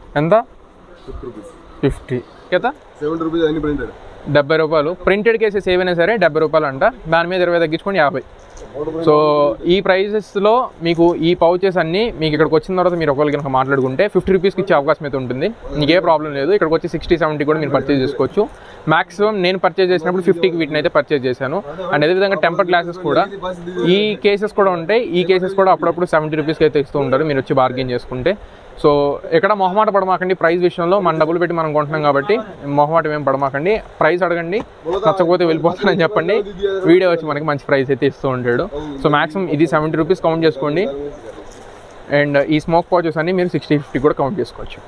ఎంత fifty rupees fifty కదా seventy rupees అన్ని ప్రింటెడ్ డెబ్బై రూపాయలు ప్రింటెడ్ కేసెస్ ఏవైనా సరే డెబ్బై రూపాయలు అంట దాని మీద ఇరవై తగ్గించుకొని యాభై సో ఈ ప్రైజెస్లో మీకు ఈ పౌచెస్ అన్ని మీకు ఇక్కడికి వచ్చిన తర్వాత మీరు ఒకవేళ కనుక మాట్లాడుకుంటే ఫిఫ్టీ రూపీస్కి ఇచ్చే అవకాశం అయితే ఉంటుంది మీకు ఏ ప్రాబ్లం లేదు ఇక్కడికి వచ్చి సిక్స్టీ సెవెంటీ కూడా మీరు పర్చేజ్ చేసుకోవచ్చు మాక్సిమం నేను పర్చేజ్ చేసినప్పుడు ఫిఫ్టీకి వీటిని అయితే పర్చేజ్ చేశాను అండ్ అదేవిధంగా టెంపర్ గ్లాసెస్ కూడా ఈ కేసెస్ కూడా ఉంటాయి ఈ కేసెస్ కూడా అప్పుడప్పుడు సెవెంటీ రూపీస్కి అయితే ఇస్తూ ఉంటారు మీరు వచ్చి బార్గెన్ చేసుకుంటే సో ఎక్కడ మొహమాట పడమాకండి ప్రైస్ విషయంలో మన డబ్బులు పెట్టి మనం కొంటున్నాం కాబట్టి మొహమాటం ఏం పడమాకండి ప్రైస్ అడగండి నచ్చకపోతే వెళ్ళిపోతానని చెప్పండి వీడియో వచ్చి మనకి మంచి ప్రైస్ అయితే ఇస్తూ ఉంటాడు సో మాక్సిమం ఇది సెవెంటీ రూపీస్ కౌంట్ చేసుకోండి అండ్ ఈ స్మోక్ పౌచెస్ అన్ని మీరు సిక్స్టీ ఫిఫ్టీ కూడా కౌంట్ చేసుకోవచ్చు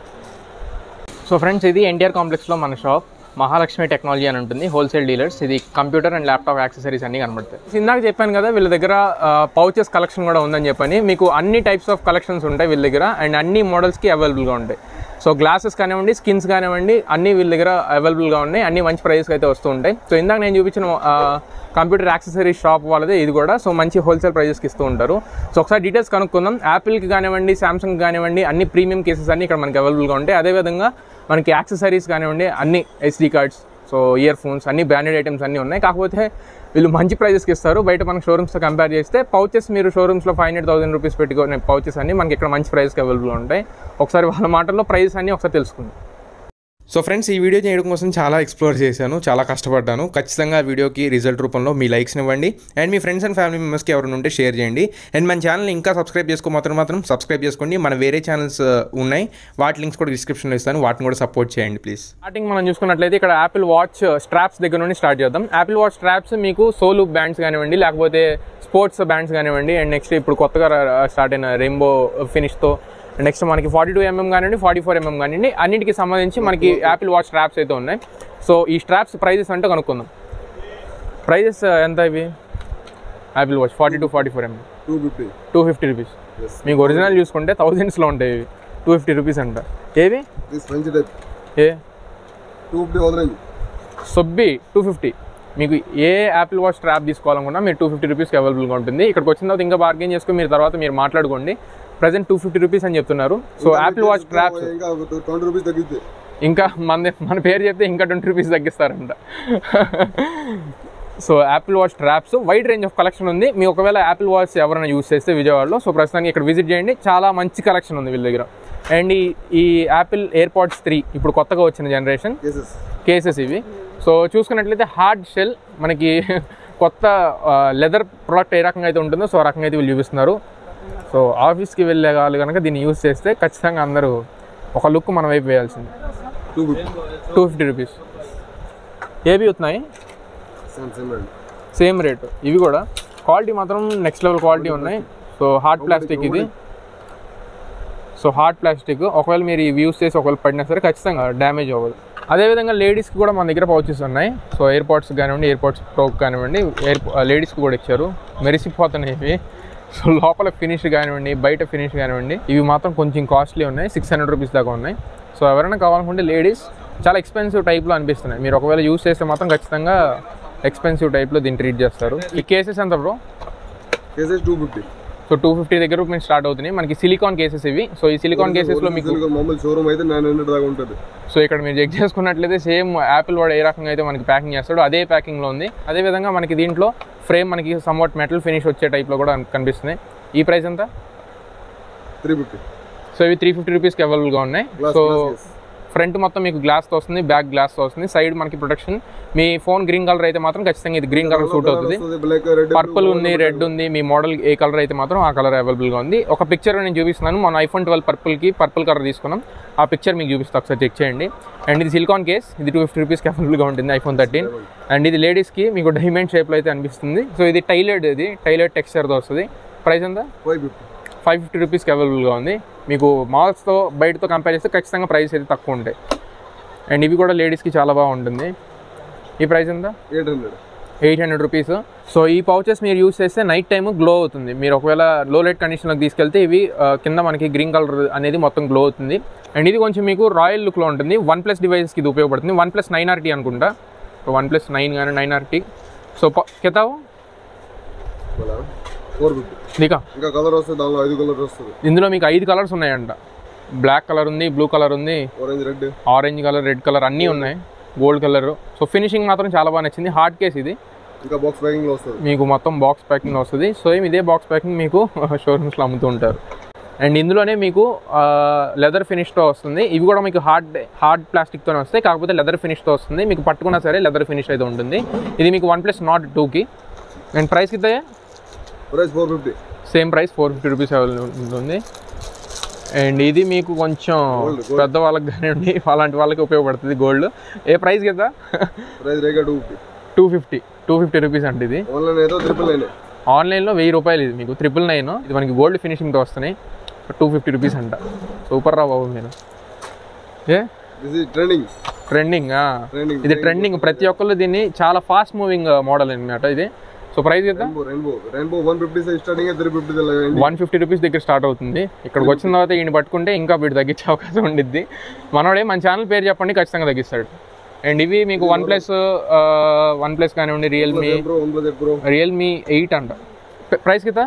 సో ఫ్రెండ్స్ ఇది ఎన్టీఆర్ కాంప్లెక్స్లో మన షాప్ మహాలక్ష్మి టెక్నాలజీ అని ఉంటుంది హోల్సేల్ డీలర్స్ ఇది కంప్యూటర్ అండ్ ల్యాప్టాప్ యాక్సెసరీస్ అన్ని కనబడతాయి ఇందాక చెప్పాను కదా వీళ్ళ దగ్గర పౌచెస్ కలెక్షన్ కూడా ఉందని చెప్పని మీకు అన్ని టైప్స్ ఆఫ్ కలెక్షన్స్ ఉంటాయి వీళ్ళ దగ్గర అండ్ అన్ని మోడల్స్కి అవైలబుల్గా ఉంటాయి సో గ్లాసెస్ కానివ్వండి స్కిన్స్ కానివ్వండి అన్ని వీళ్ళ దగ్గర అవైలబుల్గా ఉన్నాయి అన్ని మంచి ప్రైస్కి అయితే వస్తూ ఉంటాయి సో ఇందాక నేను చూపించిన కంప్యూటర్ యాక్సెసరీ షాప్ వాళ్ళదే ఇది కూడా సో మంచి హోల్సేల్ ప్రైజెస్కి ఇస్తూ ఉంటారు సో ఒకసారి డీటెయిల్స్ కనుక్కుందాం యాపిల్కి కానివ్వండి సామ్సంగ్ కానివ్వండి అన్ని ప్రీమియం కేసెస్ అన్ని ఇక్కడ మనకి అవైలబుల్గా ఉంటాయి అదేవిధంగా మనకి యాక్సెసరీస్ కానివ్వండి అన్ని SD cards so earphones అన్ని బ్రాండెడ్ ఐటమ్స్ అన్నీ ఉన్నాయి కాకపోతే వీళ్ళు మంచి ప్రైజెస్కి ఇస్తారు బయట మనకి షోరూమ్స్తో కంపేర్ చేస్తే పౌచెస్ మీరు షోరూమ్స్లో ఫైవ్ హండ్రెడ్ థౌసండ్ రూపీస్ పెట్టుకునే పౌచెస్ అన్ని మనకి ఇక్కడ మంచి ప్రైస్కి అవైలబుల్ ఉంటాయి ఒకసారి వాళ్ళ మాటల్లో ప్రైస్ అన్ని ఒకసారి తెలుసుకుందాం సో ఫ్రెండ్స్ ఈ వీడియో చేయడం కోసం చాలా ఎక్స్ప్లోర్ చేశాను చాలా కష్టపడ్డాను ఖచ్చితంగా ఆ వీడియోకి రిజల్ట్ రూపంలో మీ లైక్స్ ఇవ్వండి అండ్ మీ ఫ్రెండ్స్ అండ్ ఫ్యామిలీ మెంబర్స్కి ఎవరైనా ఉంటే షేర్ చేయండి అండ్ మన ఛానల్ ఇంకా సబ్స్క్రైబ్ చేసుకో మాత్రం మాత్రం సబ్స్క్రైబ్ చేసుకోండి మన వేరే ఛానల్స్ ఉన్నాయి వాటి లింక్స్ కూడా డిస్క్రిప్షన్లో ఇస్తాను వాటిని కూడా సపోర్ట్ చేయండి ప్లీజ్ స్టార్టింగ్ మనం చూసుకున్నట్లయితే ఇక్కడ యాపిల్ వాచ్ స్ట్రాప్స్ దగ్గర నుండి స్టార్ట్ చేద్దాం యాపిల్ వాచ్ స్ట్రాప్స్ మీకు సోలు బ్యాండ్స్ కానివ్వండి లేకపోతే స్పోర్ట్స్ బ్యాండ్స్ కానివ్వండి అండ్ నెక్స్ట్ ఇప్పుడు కొత్తగా స్టార్ట్ అయిన రెయిన్బో ఫినిష్తో నెక్స్ట్ మనకి ఫార్టీ టూ ఎంఎం కానివ్వండి ఫార్టీ ఫోర్ ఎంఎం కానివ్వండి అన్నిటికి సంబంధించి మనకి యాపిల్ వాచ్ స్ట్రాప్స్ అయితే ఉన్నాయి సో ఈ స్ట్రాప్స్ ప్రైజెస్ అంటే కనుక్కుందాం ప్రైజెస్ ఎంత ఇవి Apple watch forty two forty four mm two fifty two fifty rupees మీకు ఒరిజినల్ చూసుకుంటే థౌజండ్స్లో ఉంటాయి ఇవి టూ ఫిఫ్టీ రూపీస్ అంట ఏవి దిస్ ఫ్రెంచ్ టైప్ ఏ టూ ఫిఫ్టీ వదలండి సొబ్బి టూ ఫిఫ్టీ మీకు ఏ యాపిల్ వాచ్ స్ట్రాప్ తీసుకోవాలనుకున్నా మీరు టూ ఫిఫ్టీ రూపీస్కి అవైలబుల్గా ఉంటుంది ఇక్కడికి వచ్చిన తర్వాత ఇంకా బార్గెన్ చేసుకుని మీరు తర్వాత మీరు మాట్లాడుకోండి ప్రజెంట్ టూ ఫిఫ్టీ రూపీస్ అని చెప్తున్నారు సో యాపిల్ వాచ్ స్ట్రాప్స్ ఇంకా ట్వంటీ రూపీస్ తగ్గితే ఇంకా మన మన పేరు చెప్తే ఇంకా ట్వంటీ రూపీస్ తగ్గిస్తారంట so Apple watch straps wide range of collection ఉంది మీ ఒకవేళ యాపిల్ వాచ్ ఎవరైనా యూస్ చేస్తే విజయవాడలో సో ప్రస్తుతానికి ఇక్కడ విజిట్ చేయండి చాలా మంచి కలెక్షన్ ఉంది వీళ్ళ దగ్గర అండ్ ఈ ఈ యాపిల్ ఎయిర్పాడ్స్ త్రీ ఇప్పుడు కొత్తగా వచ్చిన జనరేషన్ కేసెస్ కేసెస్ ఇవి సో చూసుకున్నట్లయితే హార్డ్ షెల్ మనకి కొత్త లెదర్ ప్రోడక్ట్ ఏ రకంగా అయితే ఉంటుందో సో ఆ రకంగా అయితే వీళ్ళు చూపిస్తున్నారు సో ఆఫీస్కి వెళ్ళే వాళ్ళు కనుక దీన్ని యూస్ చేస్తే ఖచ్చితంగా అందరూ ఒక లుక్ మన వైపు వేయాల్సింది two fifty two fifty rupees ఏవి అవుతున్నాయి సేమ్ సేమ్ రండి సేమ్ రేటు ఇవి కూడా క్వాలిటీ మాత్రం నెక్స్ట్ లెవెల్ క్వాలిటీ ఉన్నాయి సో హార్డ్ ప్లాస్టిక్ ఇది సో హార్డ్ ప్లాస్టిక్ ఒకవేళ మీరు ఇవి యూస్ చేసి ఒకవేళ పడినా సరే ఖచ్చితంగా డ్యామేజ్ అవ్వదు అదేవిధంగా లేడీస్కి కూడా మన దగ్గర పౌచెస్ ఉన్నాయి సో ఎయిర్పోర్ట్స్ కానివ్వండి ఎయిర్పోర్ట్స్ ప్రోక్ కానివ్వండి ఎయిర్ లేడీస్కి కూడా ఇచ్చారు మెరిసిపోతున్నాయి ఇవి సో లోపల ఫినిష్ కానివ్వండి బయట ఫినిష్ కానివ్వండి ఇవి మాత్రం కొంచెం కాస్ట్లీ ఉన్నాయి సిక్స్ హండ్రెడ్ రూపీస్ దాకా ఉన్నాయి సో ఎవరైనా కావాలనుకుంటే లేడీస్ చాలా ఎక్స్పెన్సివ్ టైప్లో అనిపిస్తున్నాయి మీరు ఒకవేళ యూస్ చేస్తే మాత్రం ఖచ్చితంగా ఎక్స్పెన్సివ్ టైప్లో దీన్ని ట్రీట్ చేస్తారు ఈ కేసెస్ ఎంత bro cases two fifty so two fifty దగ్గర నుంచి స్టార్ట్ అవుతున్నాయి మనకి సిలికాన్ కేసెస్ ఇవి సో ఈ సిలికాన్ కేసెస్లో మీకు మామూలు షోరూమ్ అయితే నైన్ హండ్రెడ్ దాకా ఉంటుంది సో ఇక్కడ మీరు చెక్ చేసుకున్నట్లయితే సేమ్ యాపిల్ వాడు ఏ రకంగా అయితే మనకి ప్యాకింగ్ చేస్తాడో అదే ప్యాకింగ్లో ఉంది అదేవిధంగా మనకి దీంట్లో ఫ్రేమ్ మనకి సమ్వాట్ మెటల్ ఫినిష్ వచ్చే టైప్లో కూడా కనిపిస్తుంది ఈ ప్రైస్ ఎంత త్రీ ఫిఫ్టీ సో ఇవి త్రీ ఫిఫ్టీ రూపీస్కి అవైలబుల్గా ఉన్నాయి గ్లాస్ సో గ్లాస్ ఫ్రంట్ మొత్తం మీకు గ్లాస్తో వస్తుంది బ్యాక్ గ్లాస్తో వస్తుంది సైడ్ మనకి ప్రొటెక్షన్ మీ ఫోన్ గ్రీన్ కలర్ అయితే మాత్రం ఖచ్చితంగా ఇది గ్రీన్ కలర్ సూట్ అవుతుంది బ్లాక్ రెడ్ పర్పుల్ ఉంది రెడ్ ఉంది మీ మోడల్ ఏ కలర్ అయితే మాత్రం ఆ కలర్ అవైలబుల్గా ఉంది ఒక పిక్చర్ నేను చూపిస్తున్నాను మన ఐఫోన్ ట్వెల్వ్ పర్పుల్కి పర్పుల్ కలర్ తీసుకున్నాం ఆ పిక్చర్ మీకు చూపిస్తా ఒకసారి చెక్ చేయండి అండ్ ఇది సిలికాన్ కేస్ ఇది టూ ఫిఫ్టీ రూపీస్కి అవైలబుల్గా ఉంటుంది ఐఫోన్ థర్టీన్ అండ్ ఇది లేడీస్కి మీకు డైమండ్ షేప్లో అయితే అనిపిస్తుంది సో ఇది టైలర్డ్ ఇది టైలర్డ్ టెక్స్చర్తో వస్తుంది ప్రైస్ ఎంత ఫైవ్ ఫిఫ్టీ ఫైవ్ ఫిఫ్టీ రూపీస్కి అవైలబుల్గా ఉంది మీకు మాల్స్తో బయటతో కంపేర్ చేస్తే ఖచ్చితంగా ప్రైస్ అయితే తక్కువ ఉంటాయి అండ్ ఇవి కూడా లేడీస్కి చాలా బాగుంటుంది ఈ ప్రైస్ ఎంత eight hundred eight hundred rupees so ఈ పౌచెస్ మీరు యూస్ చేస్తే నైట్ టైం గ్లో అవుతుంది మీరు ఒకవేళ లో లైట్ కండిషన్లోకి తీసుకెళ్తే ఇవి ఆ, కింద మనకి గ్రీన్ కలర్ అనేది మొత్తం గ్లో అవుతుంది అండ్ ఇది కొంచెం మీకు రాయల్ లుక్లో ఉంటుంది వన్ ప్లస్ డివైస్కి ఇది ఉపయోగపడుతుంది వన్ ప్లస్ నైన్ ఆర్టీ అనుకుంటా సో వన్ ప్లస్ నైన్ కానీ నైన్ ఆర్టీ సో కెతావు ఫోర్ ఫిఫ్టీ దికా ఇంకా కలర్ వస్తుంది దానిలో ఐదు కలర్ వస్తుంది ఇందులో మీకు ఐదు కలర్స్ ఉన్నాయంట బ్లాక్ కలర్ ఉంది బ్లూ కలర్ ఉంది orange red orange colour red colour అన్నీ ఉన్నాయి గోల్డ్ కలర్ సో ఫినిషింగ్ మాత్రం చాలా బాగా నచ్చింది హార్డ్ కేస్ ఇది ఇంకా బాక్స్ ప్యాకింగ్ లో వస్తుంది మీకు మొత్తం బాక్స్ ప్యాకింగ్ వస్తుంది సేమ్ ఇదే బాక్స్ ప్యాకింగ్ మీకు షోరూమ్స్లో అమ్ముతూ ఉంటారు అండ్ ఇందులోనే మీకు లెదర్ ఫినిష్తో వస్తుంది ఇవి కూడా మీకు హార్డ్ హార్డ్ ప్లాస్టిక్తోనే వస్తాయి కాకపోతే లెదర్ ఫినిష్తో వస్తుంది మీకు పట్టుకున్నా సరే లెదర్ ఫినిష్ అయితే ఉంటుంది ఇది మీకు వన్ ప్లస్ నాట్ టూకి అండ్ ప్రైస్ కింద price four fifty same price four fifty rupees ఉంటుంది అండ్ ఇది మీకు కొంచెం Gold, gold. పెద్ద వాళ్ళకి కానివ్వండి అలాంటి వాళ్ళకి ఉపయోగపడుతుంది గోల్డ్ ఏ ప్రైస్ కదా ప్రైస్ రేగా two fifty two fifty two fifty rupees అంటే ఇది ఆన్లైన్ అయితే ట్రిపుల్ నైన్ ఆన్లైన్లో వెయ్యి రూపాయలు ఇది మీకు ట్రిపుల్ నైన్ ఇది మనకి గోల్డ్ ఫినిషింగ్తో వస్తున్నాయి టూ ఫిఫ్టీ రూపీస్ అంట సూపర్ రా బాబు మీరు ఏ this is trending trending trending ఇది ట్రెండింగ్ ప్రతి ఒక్కళ్ళు దీన్ని చాలా ఫాస్ట్ మూవింగ్ మోడల్ అనమాట ఇది సో ప్రైస్ కదా rainbow rainbow rainbow one fifty size starting three fifty one fifty rupees దగ్గర స్టార్ట్ అవుతుంది ఇక్కడికి వచ్చిన తర్వాత ఈయన పట్టుకుంటే ఇంకా వీడు తగ్గించే అవకాశం ఉండిద్ది మనోడే మన ఛానల్ పేరు చెప్పండి ఖచ్చితంగా తగ్గిస్తాడు అండ్ ఇవి మీకు వన్ ప్లస్ వన్ ప్లస్ కానివ్వండి Realme pro OnePlus eight pro Realme eight అంట ప్రైస్ కింద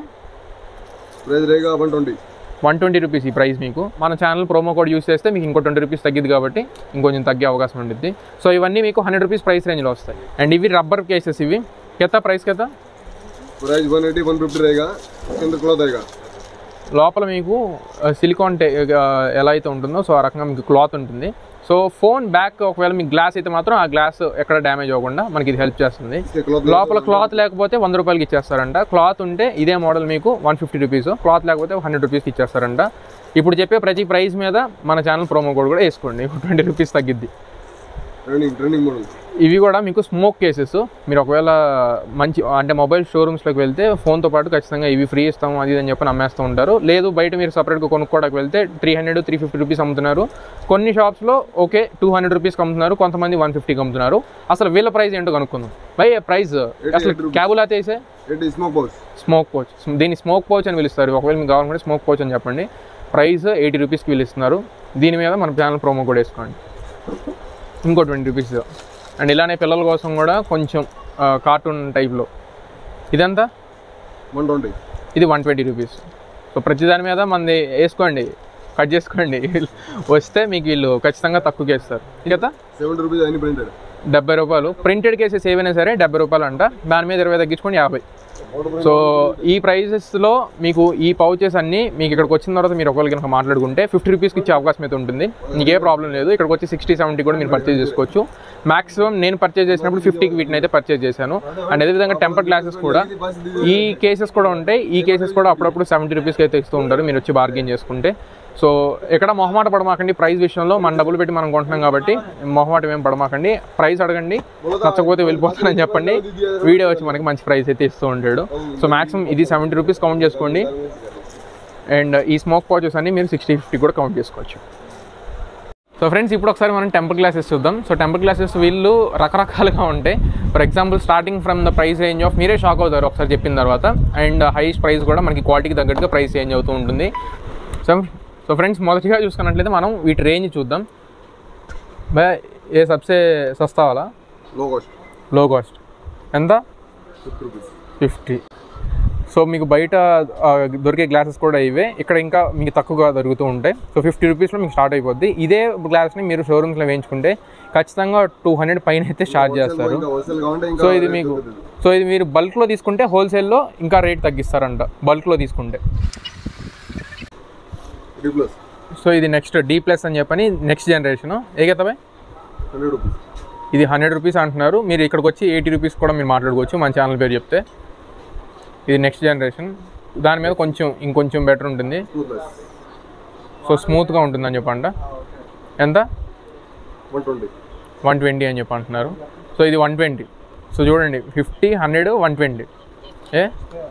ప్రైస్ రేగా one twenty one twenty rupees ఈ ప్రైస్ మీకు మన ఛానల్ ప్రోమో కోడ్ యూస్ చేస్తే మీకు ఇంకో ట్వంటీ రూపీస్ తగ్గిద్ది కాబట్టి ఇంకొంచెం తగ్గే అవకాశం ఉంటుంది సో ఇవన్నీ మీకు హండ్రెడ్ రూపీస్ ప్రైస్ రేంజ్లో వస్తాయి అండ్ ఇవి రబ్బర్ కేసెస్ ఇవి కెత్త ప్రైస్ కెత్త price one eighty one fifty रहेगा इसके अंदर क्लॉथ आएगा లోపల మీకు సిలికాన్ ఎలా అయితే ఉంటుందో సో ఆ రకంగా మీకు క్లాత్ ఉంటుంది సో ఫోన్ బ్యాక్ ఒకవేళ మీకు గ్లాస్ అయితే మాత్రం ఆ గ్లాస్ ఎక్కడ డ్యామేజ్ అవ్వకుండా మనకి ఇది హెల్ప్ చేస్తుంది इसके क्लॉथ లోపల క్లాత్ లేకపోతే వంద రూపాయలకి ఇచ్చేస్తారంట క్లాత్ ఉంటే ఇదే మోడల్ మీకు వన్ ఫిఫ్టీ రూపీస్ క్లాత్ లేకపోతే హండ్రెడ్ రూపీస్కి ఇచ్చేస్తారంట ఇప్పుడు చెప్పే ప్రతి ప్రైస్ మీద మన ఛానల్ ప్రోమో కోడ్ కూడా వేసుకోండి ట్వంటీ రూపీస్ తగ్గిద్ది ट्रेंडिंग ट्रेंडिंग मॉडल ఇవి కూడా మీకు స్మోక్ కేసెస్ మీరు ఒకవేళ మంచి అంటే మొబైల్ షోరూమ్స్లోకి వెళ్తే ఫోన్తో పాటు ఖచ్చితంగా ఇవి ఫ్రీ ఇస్తాము అది ఇది అని చెప్పి అమ్మేస్తూ ఉంటారు లేదు బయట మీరు సపరేట్గా కొనుక్కోవడానికి వెళ్తే three hundred three fifty rupees అమ్ముతున్నారు కొన్ని షాప్స్లో ఓకే టూ హండ్రెడ్ రూపీస్కి అమ్ముతున్నారు కొంతమంది వన్ ఫిఫ్టీకి అమ్ముతున్నారు అసలు వీళ్ళ ప్రైస్ ఏంటో కనుక్కుందాం బై ప్రైస్ అసలు క్యాబులా తీసే eighty smoke box smoke pouch దీన్ని స్మోక్ పౌచ్ అని పిలుస్తారు ఒకవేళ మీకు కావాలనుకుంటే స్మోక్ పౌచ్ అని చెప్పండి ప్రైస్ ఎయిటీ రూపీస్కి పిలుస్తున్నారు దీని మీద మన ఛానల్ ప్రోమో కూడా వేసుకోండి ఇంకో ట్వంటీ రూపీస్ అండ్ ఇలానే పిల్లల కోసం కూడా కొంచెం కార్టూన్ టైప్లో ఇదంతా वन ट्वेंटी ఇది వన్ ట్వంటీ రూపీస్ సో ప్రతి దాని మీద మనది వేసుకోండి కట్ చేసుకోండి వస్తే మీకు వీళ్ళు ఖచ్చితంగా తక్కువకి వేస్తారు కదా सेवेंटी रुपीज एनी प्रिंटेड డెబ్బై రూపాయలు ప్రింటెడ్ కేసెస్ ఏవైనా సరే డెబ్బై రూపాయలు అంట దాని మీద ఇరవై తగ్గించుకొని యాభై సో ఈ ప్రైసెస్లో మీకు ఈ పౌచెస్ అన్ని మీకు ఇక్కడికి వచ్చిన తర్వాత మీరు ఒకవేళ కనుక మాట్లాడుకుంటే ఫిఫ్టీ రూపీస్కి ఇచ్చే అవకాశం అయితే ఉంటుంది మీకు ఏ ప్రాబ్లం లేదు ఇక్కడికి వచ్చి సిక్స్టీ సెవెంటీ కూడా మీరు పర్చేజ్ చేసుకోవచ్చు మాక్సిమం నేను పర్చేజ్ చేసినప్పుడు ఫిఫ్టీకి వీటిని అయితే పర్చేజ్ చేశాను అండ్ అదేవిధంగా టెంపర్ గ్లాసెస్ కూడా ఈ కేసెస్ కూడా ఉంటాయి ఈ కేసెస్ కూడా అప్పుడప్పుడు సెవెంటీ రూపీస్కి అయితే ఇస్తూ ఉంటారు మీరు వచ్చి బార్గెన్ చేసుకుంటే సో ఎక్కడ మొహమాట పడమాకండి ప్రైస్ విషయంలో మన డబ్బులు పెట్టి మనం కొంటున్నాం కాబట్టి మొహమాటం ఏం పడమాకండి ప్రైస్ అడగండి నచ్చకపోతే వెళ్ళిపోతానని చెప్పండి వీడియో వచ్చి మనకి మంచి ప్రైస్ అయితే ఇస్తూ ఉంటాడు సో మాక్సిమం ఇది సెవెంటీ రూపీస్ కౌంట్ చేసుకోండి అండ్ ఈ స్మోక్ పౌచెస్ అన్ని మీరు సిక్స్టీ ఫిఫ్టీ కూడా కౌంట్ చేసుకోవచ్చు సో ఫ్రెండ్స్ ఇప్పుడు ఒకసారి మనం టెంపర్ గ్లాసెస్ చూద్దాం సో టెంపర్ గ్లాసెస్ వీళ్ళు రకరకాలుగా ఉంటాయి for example starting from the price range of మీరే షాక్ అవుతారు ఒకసారి చెప్పిన తర్వాత అండ్ హైయెస్ట్ ప్రైస్ కూడా మనకి క్వాలిటీకి తగ్గట్టుగా ప్రైస్ చేంజ్ అవుతూ ఉంటుంది సో సో ఫ్రెండ్స్ మొదటిగా చూసుకున్నట్లయితే మనం వీటి రేంజ్ చూద్దాం బై ఏ సబ్సే సస్తా వాలా लो कॉस्ट లో కాస్ట్ ఎంత फिफ्टी रुपीज ఫిఫ్టీ సో మీకు బయట ఆ, దొరికే గ్లాసెస్ కూడా ఇవే ఇక్కడ ఇంకా మీకు తక్కువగా దొరుకుతూ ఉంటాయి సో ఫిఫ్టీ రూపీస్లో మీకు స్టార్ట్ అయిపోద్ది ఇదే గ్లాస్ని మీరు షోరూమ్స్లో వేయించుకుంటే ఖచ్చితంగా టూ హండ్రెడ్ పైన అయితే చార్జ్ చేస్తారు ఇంకా హోల్సేల్ కావాలంటే ఇంకా సో ఇది మీకు సో ఇది మీరు బల్క్లో తీసుకుంటే హోల్సేల్లో ఇంకా రేట్ తగ్గిస్తారంట బల్క్లో తీసుకుంటే डी प्लस సో ఇది నెక్స్ట్ డీ ప్లస్ అని చెప్పని నెక్స్ట్ జనరేషన్ ఏ కదా బాయ్ हंड्रेड रुपीज ఇది హండ్రెడ్ రూపీస్ అంటున్నారు మీరు ఇక్కడికి వచ్చి ఎయిటీ రూపీస్ కూడా మీరు మాట్లాడుకోవచ్చు మన ఛానల్ పేరు చెప్తే ఇది నెక్స్ట్ జనరేషన్ దాని మీద కొంచెం ఇంకొంచెం బెటర్ ఉంటుంది टू प्लस సో స్మూత్గా ఉంటుందని చెప్పంట ఎంత वन ट्वेंटी వన్ ట్వంటీ అని చెప్పి అంటున్నారు సో ఇది వన్ ట్వంటీ సో చూడండి ఫిఫ్టీ హండ్రెడ్ వన్ ట్వంటీ ఏ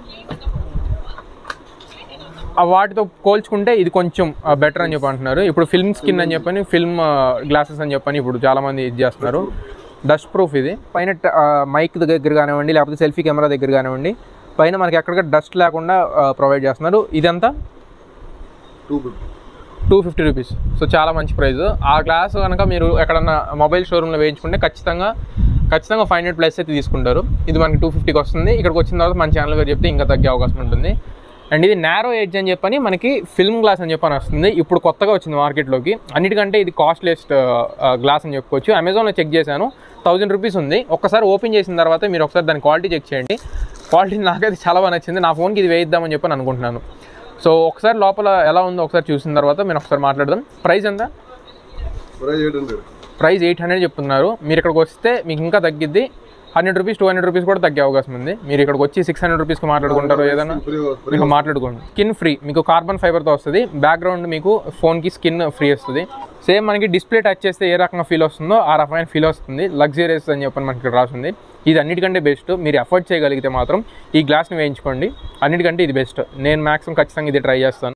ఆ వాటితో పోల్చుకుంటే ఇది కొంచెం బెటర్ అని చెప్పి అంటున్నారు ఇప్పుడు ఫిల్మ్ స్కిన్ అని చెప్పని ఫిల్మ్ గ్లాసెస్ అని చెప్పని ఇప్పుడు చాలామంది ఇది చేస్తున్నారు డస్ట్ ప్రూఫ్ ఇది పైన మైక్ దగ్గర కానివ్వండి లేకపోతే సెల్ఫీ కెమెరా దగ్గర కానివ్వండి పైన మనకి ఎక్కడికి డస్ట్ లేకుండా ప్రొవైడ్ చేస్తున్నారు ఇదంతా two fifty two fifty rupees so చాలా మంచి ప్రైస్ ఆ గ్లాస్ కనుక మీరు ఎక్కడన్నా మొబైల్ షోరూంలో వేయించుకుంటే ఖచ్చితంగా ఖచ్చితంగా ఫైవ్ హండ్రెడ్ ప్లస్ అయితే తీసుకుంటారు ఇది మనకి టూ ఫిఫ్టీకి వస్తుంది ఇక్కడికి వచ్చిన తర్వాత మన ఛానల్ గారు చెప్తే ఇంకా తగ్గే అవకాశం ఉంటుంది అండ్ ఇది నారో ఎడ్జ్ అని చెప్పని మనకి ఫిల్మ్ గ్లాస్ అని చెప్పని వస్తుంది ఇప్పుడు కొత్తగా వచ్చింది మార్కెట్లోకి అన్నిటికంటే ఇది కాస్ట్లెస్ట్ గ్లాస్ అని చెప్పుకోవచ్చు అమెజాన్లో చెక్ చేశాను థౌజండ్ రూపీస్ ఉంది ఒక్కసారి ఓపెన్ చేసిన తర్వాత మీరు ఒకసారి దాని క్వాలిటీ చెక్ చేయండి క్వాలిటీ నాకైతే చాలా బాగా నచ్చింది నా ఫోన్కి ఇది వేయిద్దామని చెప్పని అనుకుంటున్నాను సో ఒకసారి లోపల ఎలా ఉందో ఒకసారి చూసిన తర్వాత మీరు ఒకసారి మాట్లాడదాం ప్రైస్ ఎంత price eight hundred price eight hundred చెప్తున్నారు మీరు ఇక్కడికి వస్తే మీకు ఇంకా తగ్గిద్ది hundred rupees two hundred rupees కూడా తగ్గే అవకాశం ఉంది మీరు ఇక్కడికి వచ్చి సిక్స్ హండ్రెడ్ రూపీస్కి మాట్లాడుకుంటారు ఏదైనా ఫ్రీ ఫ్రీ మీకు మాట్లాడుకోండి స్కిన్ ఫ్రీ మీకు కార్బన్ ఫైబర్తో వస్తుంది బ్యాక్గ్రౌండ్ మీకు ఫోన్కి స్కిన్ ఫ్రీ వస్తుంది సేమ్ మనకి డిస్ప్లే టచ్ చేస్తే ఏ రకంగా ఫీల్ వస్తుందో ఆ రకమైన ఫీల్ వస్తుంది లగ్జరియస్ అని చెప్పని మనకి ఇక్కడ రాసింది ఇది అన్నిటికంటే బెస్ట్ మీరు ఎఫర్ట్ చేయగలిగితే మాత్రం ఈ గ్లాస్ని వేయించుకోండి అన్నిటికంటే ఇది బెస్ట్ నేను మ్యాక్సిమం ఖచ్చితంగా ఇది ట్రై చేస్తాను